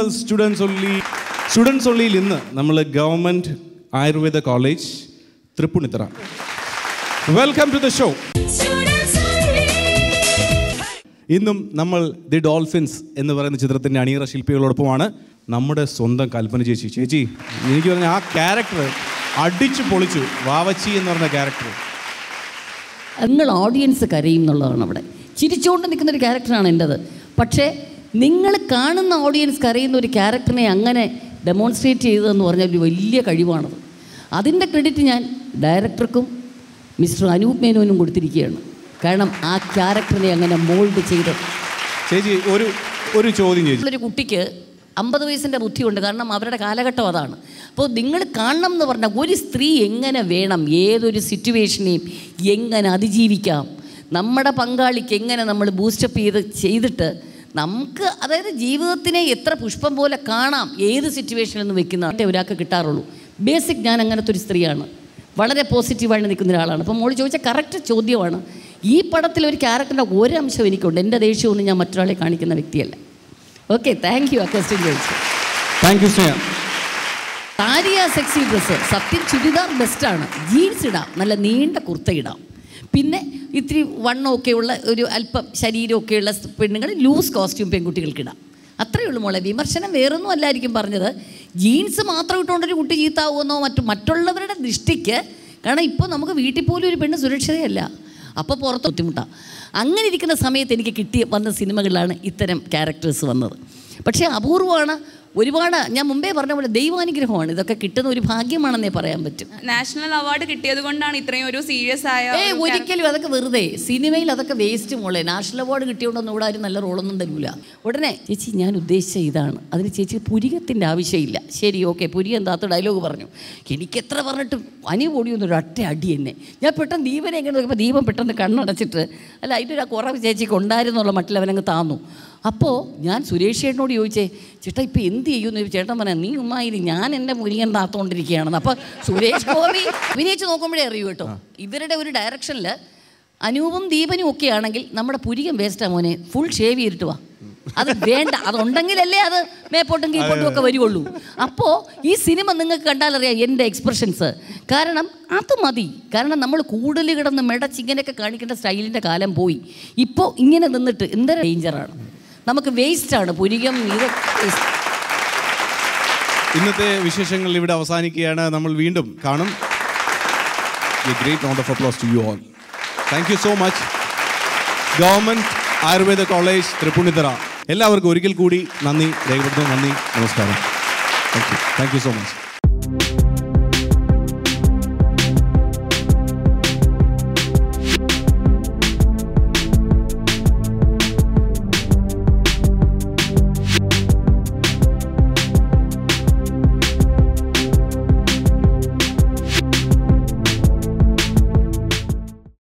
Students only students ഒള്ളിയിൽ ഇന്ന് നമ്മൾ government Ayurveda college Tripunithura welcome to the show ഇന്നും നമ്മൾ ദി ഡോൾഫിൻസ് എന്ന് പറയുന്ന ചിത്രത്തിൻ്റെ അണിയറ ശില്പികളോടൊപ്പമാണ് നമ്മുടെ സ്വന്തം കൽപ്പന ചേച്ചി ചേച്ചി എനിക്ക് പറഞ്ഞ ആ ക്യാരക്ടർ അടിച്ചു പൊളിച്ചു വാവച്ചി എന്ന് പറഞ്ഞ ക്യാരക്ടർ നിങ്ങൾ ഓഡിയൻസ് കരയും എന്നുള്ളതാണ് അവിടെ ചിരിച്ചുകൊണ്ട് നിൽക്കുന്ന ഒരു ക്യാരക്ടറാണ് എൻ്റെത് പക്ഷേ നിങ്ങൾ കാണുന്ന ഓഡിയൻസ് കരയുന്ന ഒരു ക്യാരക്ടറിനെ അങ്ങനെ ഡെമോൺസ്ട്രേറ്റ് ചെയ്തതെന്ന് പറഞ്ഞാൽ ഒരു വലിയ കഴിവാണത് അതിൻ്റെ ക്രെഡിറ്റ് ഞാൻ ഡയറക്ടർക്കും മിസ്റ്റർ അനൂപ് മേനോനും കൊടുത്തിരിക്കുകയാണ് കാരണം ആ ക്യാരക്ടറിനെ അങ്ങനെ മോൾഡ് ചെയ്തത് ചേച്ചി ഒരു ഒരു ചോദ്യം ചേച്ചി ഒരു കുട്ടിക്ക് അമ്പത് വയസ്സിൻ്റെ ബുദ്ധിയുണ്ട് കാരണം അവരുടെ കാലഘട്ടം അതാണ് അപ്പോൾ നിങ്ങൾ കാണണം എന്ന് പറഞ്ഞാൽ ഒരു സ്ത്രീ എങ്ങനെ വേണം ഏതൊരു സിറ്റുവേഷനെയും എങ്ങനെ അതിജീവിക്കാം നമ്മുടെ പങ്കാളിക്ക് എങ്ങനെ നമ്മൾ ബൂസ്റ്റപ്പ് ചെയ്ത് ചെയ്തിട്ട് നമുക്ക് അതായത് ജീവിതത്തിനെ എത്ര പുഷ്പം പോലെ കാണാം ഏത് സിറ്റുവേഷനിൽ നിന്ന് വെക്കുന്ന ഒരാൾക്ക് കിട്ടാറുള്ളൂ ബേസിക് ഞാൻ അങ്ങനത്തെ ഒരു സ്ത്രീയാണ് വളരെ പോസിറ്റീവായിട്ട് നിൽക്കുന്ന ഒരാളാണ് അപ്പോൾ മോള് ചോദിച്ച കറക്റ്റ് ചോദ്യമാണ് ഈ പടത്തിൽ ഒരു ക്യാരക്ടറിൻ്റെ ഒരംശം എനിക്കുണ്ട് എൻ്റെ ദേഷ്യമൊന്നും ഞാൻ മറ്റൊരാളെ കാണിക്കുന്ന വ്യക്തിയല്ല ഓക്കെ താങ്ക് യു ആ ക്വസ്റ്റ്യൻ ചോദിച്ചു താങ്ക് യു സ്നേഹ സാരിയ സെക്സി ഡ്രസ്സ് സത്യം ചുരിദാർ ബെസ്റ്റാണ് ജീൻസ് ഇടാം നല്ല നീണ്ട കുർത്ത ഇടാം പിന്നെ ഇത്തിരി വണ്ണമൊക്കെയുള്ള ഒരു അല്പം ശരീരമൊക്കെയുള്ള പെണ്ണുങ്ങൾ ലൂസ് കോസ്റ്റ്യൂം പെൺകുട്ടികൾക്ക് ഇടാം അത്രയേ ഉള്ളൂ മോളെ വിമർശനം വേറൊന്നും അല്ലായിരിക്കും പറഞ്ഞത് ജീൻസ് മാത്രം ഇട്ടുകൊണ്ടൊരു കുട്ടി ചീത്താവുമെന്നോ മറ്റു മറ്റുള്ളവരുടെ ദൃഷ്ടിക്ക് കാരണം ഇപ്പോൾ നമുക്ക് വീട്ടിൽ പോലും ഒരു പെണ്ണ് സുരക്ഷിതയല്ല അപ്പോൾ പുറത്ത് ബുദ്ധിമുട്ടാണ് അങ്ങനെ ഇരിക്കുന്ന സമയത്ത് എനിക്ക് കിട്ടിയ വന്ന സിനിമകളിലാണ് ഇത്തരം ക്യാരക്ടേഴ്സ് വന്നത് പക്ഷേ അപൂർവമാണ് ഒരുപാട് ഞാൻ മുമ്പേ പറഞ്ഞ പോലെ ദൈവാനുഗ്രഹമാണ് ഇതൊക്കെ കിട്ടുന്ന ഒരു ഭാഗ്യമാണെന്നേ പറയാൻ പറ്റും നാഷണൽ അവാർഡ് കിട്ടിയത് കൊണ്ടാണ് ഇത്രയും ഒരു സീരിയസ് ആയ ഏ ഒരു ഒരിക്കലും അതൊക്കെ വെറുതെ സിനിമയിൽ അതൊക്കെ വേസ്റ്റ് മോളെ നാഷണൽ അവാർഡ് കിട്ടിയോണ്ടൊന്നും ഇവിടെ ആരും നല്ല റോളൊന്നും തരൂല ഉടനെ ചേച്ചി ഞാൻ ഉദ്ദേശിച്ച ഇതാണ് അതിന് ചേച്ചി പുരികത്തിൻ്റെ ആവശ്യമില്ല ശരി ഓക്കെ പുരികം താത്ത ഡയലോഗ് പറഞ്ഞു എനിക്ക് എത്ര പറഞ്ഞിട്ടും അനി പൊടിയൊന്നും ഒരു ഒറ്റ അടി എന്നെ ഞാൻ പെട്ടെന്ന് ദീപനെ എങ്ങനെ നോക്കിയപ്പോൾ ദീപം പെട്ടെന്ന് കണ്ണടച്ചിട്ട് അല്ല അതിൻ്റെ ഒരു കുറവ് ചേച്ചിക്ക് ഉണ്ടായിരുന്നുള്ള മട്ടിൽ അവനങ്ങ് താന്നു അപ്പോൾ ഞാൻ സുരേഷ് ചേട്ടനോട് ചോദിച്ചേ ചേട്ടാ ഇപ്പോൾ എന്ത് ചെയ്യുമെന്ന് ചോദിച്ചു ചേട്ടൻ പറയാം നീ ഉമ്മായിരി ഞാൻ എൻ്റെ മുരികൻ താത്തോണ്ടിരിക്കുകയാണെന്ന് അപ്പോൾ സുരേഷ് ഗോപി അഭിനയിച്ച് നോക്കുമ്പോഴേ അറിയൂ കേട്ടോ ഇവരുടെ ഒരു ഡയറക്ഷനിൽ അനൂപും ദീപനും ഒക്കെ ആണെങ്കിൽ നമ്മുടെ പുരികം വേസ്റ്റാ മോനെ ഫുൾ ഷേവ് ചെയ്തിട്ട് വാ അത് വേണ്ട അതുണ്ടെങ്കിലല്ലേ അത് മേപ്പോട്ടും കീഴ്പോട്ടും ഒക്കെ വരുള്ളൂ അപ്പോൾ ഈ സിനിമ നിങ്ങൾക്ക് കണ്ടാലറിയാം എൻ്റെ എക്സ്പ്രഷൻസ് കാരണം അത് മതി കാരണം നമ്മൾ കൂടുതൽ കിടന്ന് മെടച്ച് ഇങ്ങനെയൊക്കെ കാണിക്കേണ്ട സ്റ്റൈലിൻ്റെ കാലം പോയി ഇപ്പോൾ ഇങ്ങനെ നിന്നിട്ട് എന്തൊരു ഡേഞ്ചറാണ് നമുക്ക് വേസ്റ്റാണ് പുരികം ഇതൊക്കെ waste. ഇന്നത്തെ വിശേഷങ്ങൾ ഇവിടെ അവസാനിക്കുകയാണ് നമ്മൾ വീണ്ടും കാണും great round of applause to you all thank you so much government Ayurveda college Tripunithura എല്ലാവർക്കും ഒരിക്കൽ കൂടി നന്ദി രേഖപ്പെടുത്തുന്നു നന്ദി നമസ്കാരം thank you thank you so much